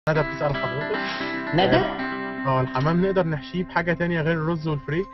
ندى بتسأل حضرتك ندى اه الحمام نقدر نحشيه بحاجة تانية غير الرز والفريك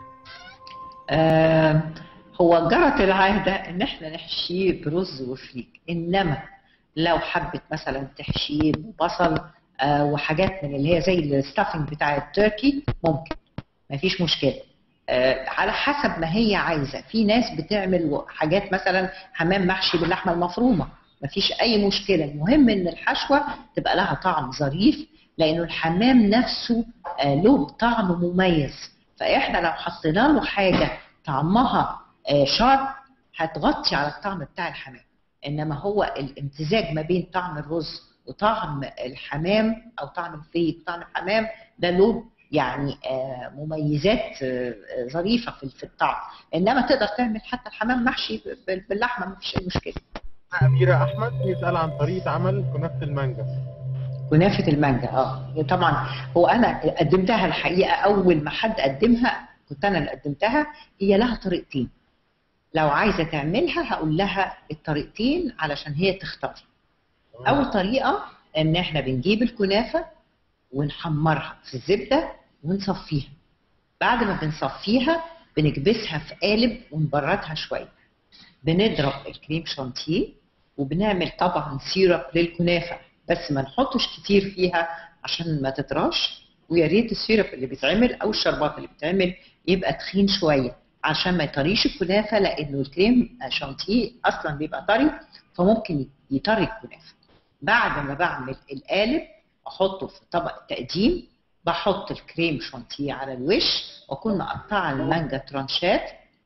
آه هو جرت العادة ان احنا نحشيه برز وفريك انما لو حبت مثلا تحشيه ببصل آه وحاجات من اللي هي زي الستافنج بتاع التركي ممكن مفيش مشكلة آه على حسب ما هي عايزة في ناس بتعمل حاجات مثلا حمام محشي باللحمة المفرومة مفيش اي مشكلة المهم ان الحشوة تبقى لها طعم ظريف لانه الحمام نفسه آه له طعم مميز فاحنا لو حطينا له حاجة طعمها آه شارب هتغطي على الطعم بتاع الحمام انما هو الامتزاج ما بين طعم الرز وطعم الحمام او طعم الفريك وطعم الحمام ده له يعني آه مميزات آه ظريفه في في الطعم انما تقدر تعمل حتى الحمام محشي باللحمه ما فيش اي مشكله أميرة أحمد يسأل عن طريقة عمل كنافة المانجا كنافه المانجا اه طبعا هو انا قدمتها الحقيقه اول ما حد قدمها كنت انا اللي قدمتها هي لها طريقتين لو عايزه تعملها هقول لها الطريقتين علشان هي تختار اول طريقه ان احنا بنجيب الكنافه ونحمرها في الزبده ونصفيها بعد ما بنصفيها بنكبسها في قالب ونبردها شويه بنضرب الكريم شانتيه وبنعمل طبعا سيرب للكنافه بس ما نحطش كتير فيها عشان ما تطراش ويا ريت السيرب اللي بيتعمل او الشربات اللي بيتعمل يبقى تخين شويه عشان ما يطريش الكنافه لانه الكريم شانتيه اصلا بيبقى طري فممكن يطري الكنافه بعد ما بعمل القالب احطه في طبق تقديم بحط الكريم شانتيه على الوش واكون مقطعه المانجا ترانشات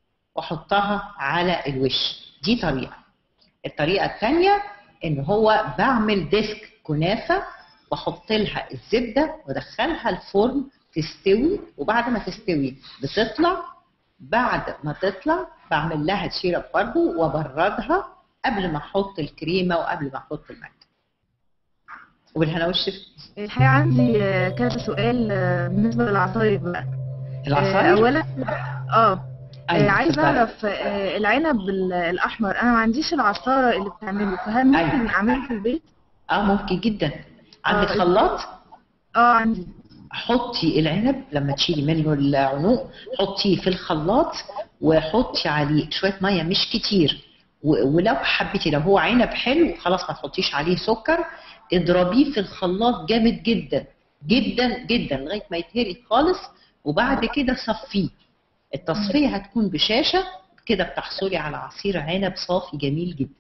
واحطها على الوش دي طريقه الطريقه الثانيه ان هو بعمل ديسك كنافه واحط لها الزبده وادخلها الفرن تستوي وبعد ما تستوي بتطلع بعد ما تطلع بعمل لها سيرب برضه وابردها قبل ما احط الكريمه وقبل ما احط المانجا وبالهنا والشفا الحقيقة عندي كذا سؤال بالنسبة للعصاير بقى العصاير أولا اه أيوة، عايزة اتفضلي. أعرف آه، العنب ال- الأحمر أنا ما عنديش العصارة اللي بتعمله فهل ممكن أيوة. أعمله في البيت؟ اه ممكن جدا عندك آه، خلاط اه عندي حطي العنب لما تشيلي منه العنق حطيه في الخلاط وحطي عليه شويه ميه مش كتير و- ولو حبيتي لو هو عنب حلو خلاص ما تحطيش عليه سكر اضربيه في الخلاط جامد جدا جدا جدا لغايه ما يتهري خالص وبعد كده صفيه التصفيه هتكون بشاشه كده بتحصلي على عصير عنب صافي جميل جدا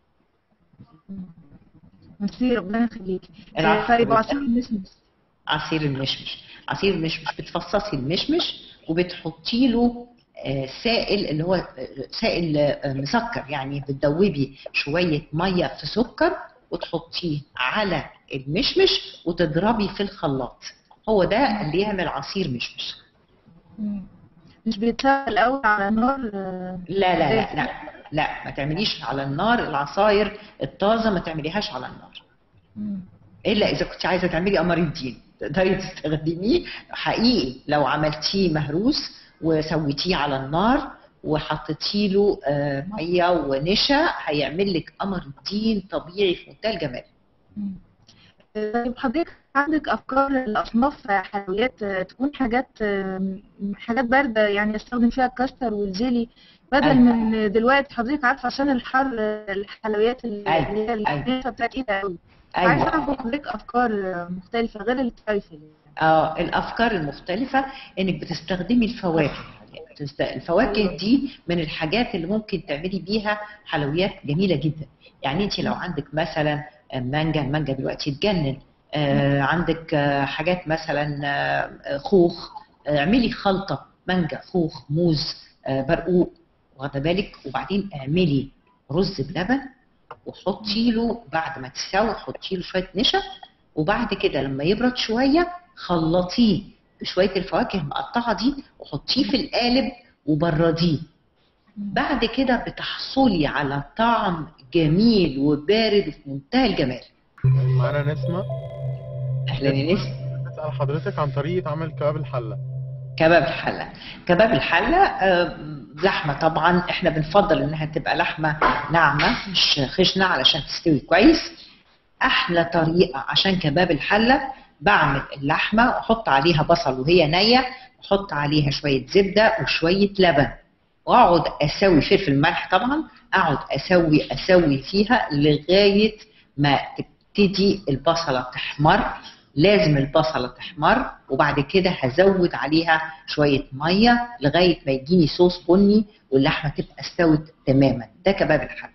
ميرسي ربنا يخليكي آه، العفو. طيب وعصير المشمش عصير المشمش عصير المشمش بتفصصي المشمش وبتحطي له آه، سائل اللي هو آه، سائل آه، مسكر يعني بتدوبي شوية مية في سكر وتحطيه على المشمش وتضربي في الخلاط هو ده اللي يعمل عصير مشمش مم. مش بيتسوى الأول على النار آه، لا لا لا لا لا ما تعمليش على النار العصاير الطازة ما تعمليهاش على النار مم. الا اذا كنت عايزه تعملي قمر الدين تقدري تستخدميه حقيقي لو عملتيه مهروس وسويتيه على النار وحطيتي له آه، ميه ونشا هيعمل لك قمر الدين طبيعي في منتهى الجمال مم. طيب حضرتك عندك افكار لاصناف حلويات آه، تكون حاجات آه، حاجات بارده يعني استخدم فيها الكاستر والجيلي بدل أيوة. من دلوقتي حضرتك عارفه عشان الحر آه، الحلويات اللي أيوة. اللي هي أيوة. الكنافه بتاعت ايدها قوي عايزه ايوه اعرف حضرتك افكار آه، مختلفه غير الترايفل اه الافكار المختلفه انك بتستخدمي الفواكه بتست- الفواكه دي من الحاجات اللي ممكن تعملي بيها حلويات جميله جدا يعني انت لو عندك مثلا مانجا المانجا دلوقتي تجنن آه عندك آه حاجات مثلا آه خوخ آه اعملي خلطه مانجا خوخ موز آه برقوق واخده بالك وبعدين اعملي رز بلبن وحطي له بعد ما تساوي حطي له شويه نشا وبعد كده لما يبرد شويه خلطيه بشويه الفواكه المقطعه دي وحطيه في القالب وبرديه بعد كده بتحصلي على طعم جميل وبارد في منتهى الجمال معانا نسمة اهلا يا نسمة بتسأل حضرتك عن طريقة عمل كباب الحلة كباب الحلة كباب الحلة آه، لحمة طبعا احنا بنفضل انها تبقى لحمة ناعمة مش خشنة علشان تستوي كويس احلى طريقه عشان كباب الحله بعمل اللحمه واحط عليها بصل وهي نيه واحط عليها شويه زبده وشويه لبن واقعد اسوي فلفل ملح طبعا اقعد اسوي اسوي فيها لغايه ما تبتدي البصله تحمر لازم البصله تحمر وبعد كده هزود عليها شويه ميه لغايه ما يجيني صوص بني واللحمه تبقى استوت تماما ده كباب الحله